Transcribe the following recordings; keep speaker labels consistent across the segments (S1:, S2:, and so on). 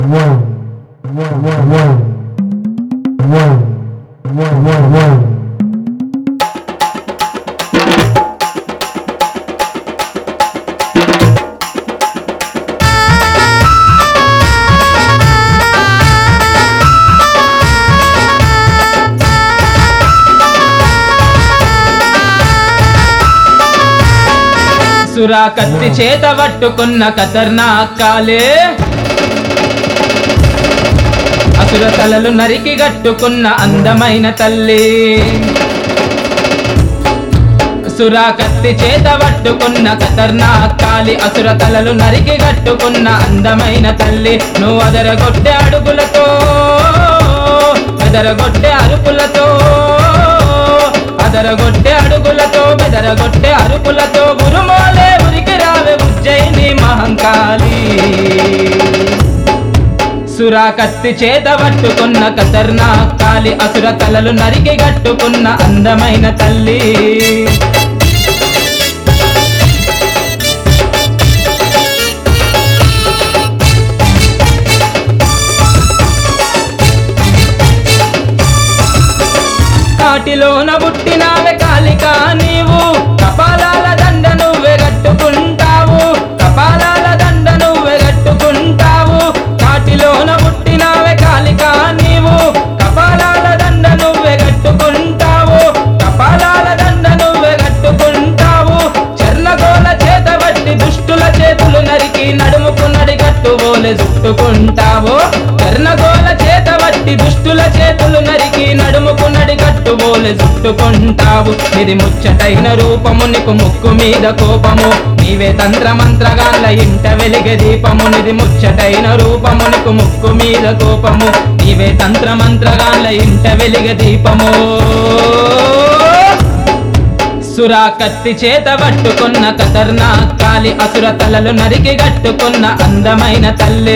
S1: సురా కత్తి చేత పట్టుకున్న కతర్నాకాలే అసుర తలలు నరికి గట్టుకున్న అందమైన తల్లి సురా కత్తి చేత పట్టుకున్న కతర్నాకాలి అసుర తలలు నరికి గట్టుకున్న అందమైన తల్లి నువ్వు అదరగొట్టె అడుగులతో బెదరగొట్టె అరుపులతో అదరగొట్టె అడుగులతో బెదరగొట్టె అరుపులతో గురుమోలే ఉరికి రావే ఉజ్జయిని మహంకాళి సురా కత్తి చేత పట్టుకున్న కతర్నా కాలి అసుర తలలు నరికి గట్టుకున్న అందమైన తల్లి కాటిలోన పుట్టినావే కాలిక నీవు కపాలాల దండ నువ్వే గట్టుకుంటావు కపాలాల దండ నువ్వే గట్టుకుంటావు కాటిలోన పుట్టినావే కాలిక నీవు కపాలాల దండ నువ్వే గట్టుకుంటావు కపాలాల దండ నువ్వే గట్టుకుంటావు చెర్లగోల చేత బట్టి దుష్టుల చేతులు నరికి నడుముకు నడిగట్టు ఓలె చుట్టుకుంటావు చెర్లగోల చేత బట్టి దుష్టుల చేతులు నరికి నడుముకు నడిగట్టు ఓలె చుట్టుకుంటావు ఇది ముచ్చటైన రూపము నీకు ముక్కు మీద కోపము నీవే తంత్ర మంత్రగాళ్ళ ఇంట వెలిగే దీపము నిది ముచ్చటైన రూపము నీకు ముక్కు మీద కోపము నీవే తంత్ర మంత్రగాళ్ళ ఇంట వెలిగే దీపము సురా కత్తి చేత పట్టుకున్న కతర్నా కాలి అసుర తలలు నరికి గట్టుకున్న అందమైన తల్లే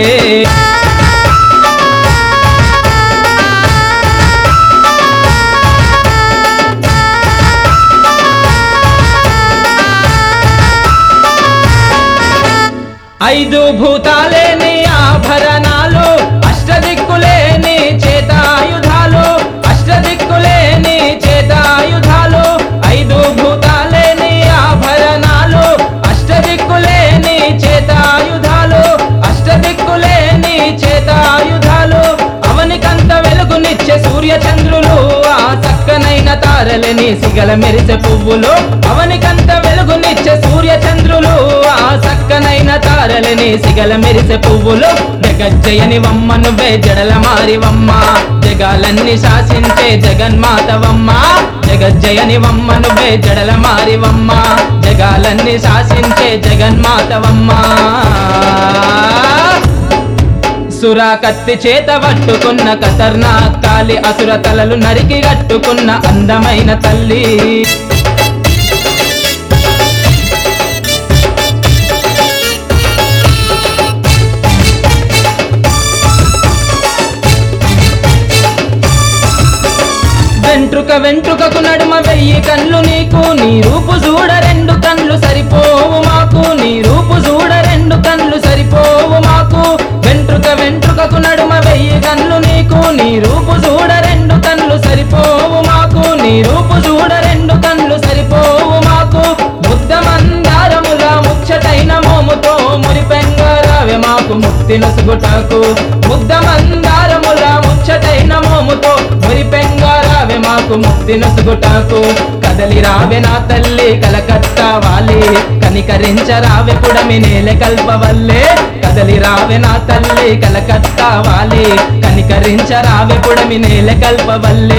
S1: ఐదు భూతాలేని ఆభరణాలు అష్టదిక్కులేని చేతాయుధాలు అష్టదిక్కులేని చేతాయుధాలు ఐదు భూతాలేని ఆభరణాలు అష్టదిక్కులేని చేతాయుధాలు అష్టదిక్కులేని చేతాయుధాలు అవనికంత వెలుగునిచ్చే సూర్య చంద్రులు ఆ చక్కనైన తారలని సిగల మెరిసే పువ్వులు అవనికంత వెలుగునిచ్చే సూర్య చంద్రులు ఆ చక్కనైన తారలని సిగల మెరిసే పువ్వులు జగజ్జయని వమ్మ నువ్వే జడల మారివమ్మ జగాలన్నీ శాసించే జగన్మాతవమ్మ జగజ్జయని వమ్మ నువ్వే జడల మారివమ్మ జగాలన్నీ శాసించే జగన్మాతవమ్మ సురా కత్తి చేత పట్టుకున్న కతర్నా కాలి అసుర తలలు నరికి గట్టుకున్న అందమైన తల్లి వెంట్రుక వెంట్రుకకు నడుమ వెయ్యి కళ్ళు నీకు నీ రూపు చూడ రెండు కళ్ళు సరిపోవు మాకు నీ రూపు చూడ రెండు కళ్ళు సరిపోవు మాకు వెంట్రుక వెంట్రుకకు నడుమ వెయ్యి కళ్ళు నీకు నీ రూపు చూడ రెండు కళ్ళు సరిపోవు మాకు నీ రూపు చూడ రెండు కళ్ళు సరిపోవు మాకు ముద్ద మందారముల ముచ్చటైన మోముతో మురిపెంగరావే మాకు ముక్తి నొసుగుటకు ముద్ద మందారముల ముచ్చటైన మోముతో మురిపెంగరావే మాకు ముక్తి నొసుగుటకు కదలి రావే నా తల్లి కలకత్తా వాలి కనికరించరావే పుడమి నేల కల్పవల్లే కదలి రావే నా తల్లి కలకత్తా వాలి కనికరించరావే పుడమి నేల కల్పవల్లే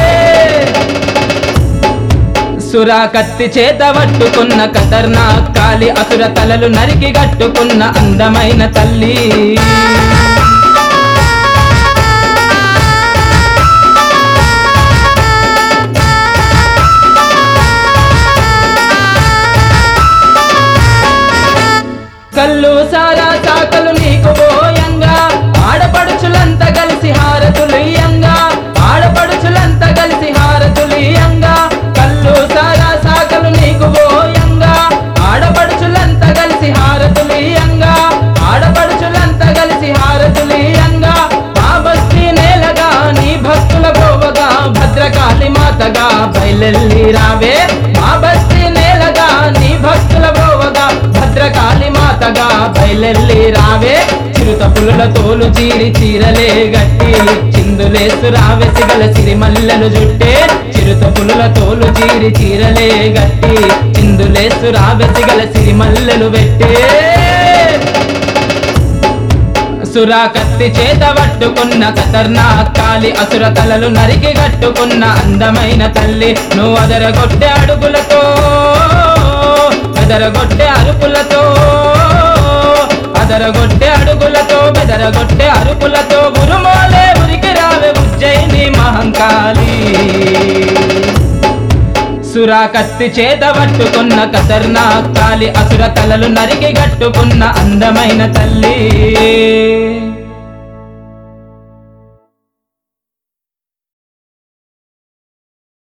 S1: సురా కత్తి చేత పట్టుకున్న కతర్నా కాలి అసుర తలలు నరికి గట్టుకున్న అందమైన తల్లి కళ్ళు సారా చాకలు నీకు పోయంగా ఆడపడుచులంతా కలిసి హారతులు ఇయ్యంగా ఆడపడుచులంతా కలిసి హారతులు ఇయ్యంగా కళ్ళు సారా సాకలు నీకు పోయంగా ఆడపడుచులంతా కలిసి హారతులు ఇయ్యంగా ఆడపడుచులంతా కలిసి హారతులు మాతగా బయలెల్లి రావే మా బస్తి నేలగా నీ భక్తుల బోవగా భద్రకాళి మాతగా బయలెల్లి రావే చిరుత పులుల తోలు చీరి చీరలే గట్టి చిందులేసు రావే సిగల సిరిమల్లెలు జుట్టే చిరుత పులుల తోలు చీరి చీరలే గట్టి చిందులేసు రావే సిగల సిరిమల్లెలు పెట్టే సురా కత్తి చేత పట్టుకున్న కతర్నా కాలి అసుర తలలు నరికి కట్టుకున్న అందమైన తల్లి నువ్వు అదరగొట్టె అడుగులతో బెదరగొట్టె అరుపులతో అదరగొట్టె అడుగులతో బెదరగొట్టె అరుపులతో గురుమోలే ఉరికి రావే ఉజ్జయిని మహంకాళి సురా కత్తి చేత పట్టుకున్న కతర్నా కాలి అసుర తలలు నరికి గట్టుకున్న అందమైన తల్లి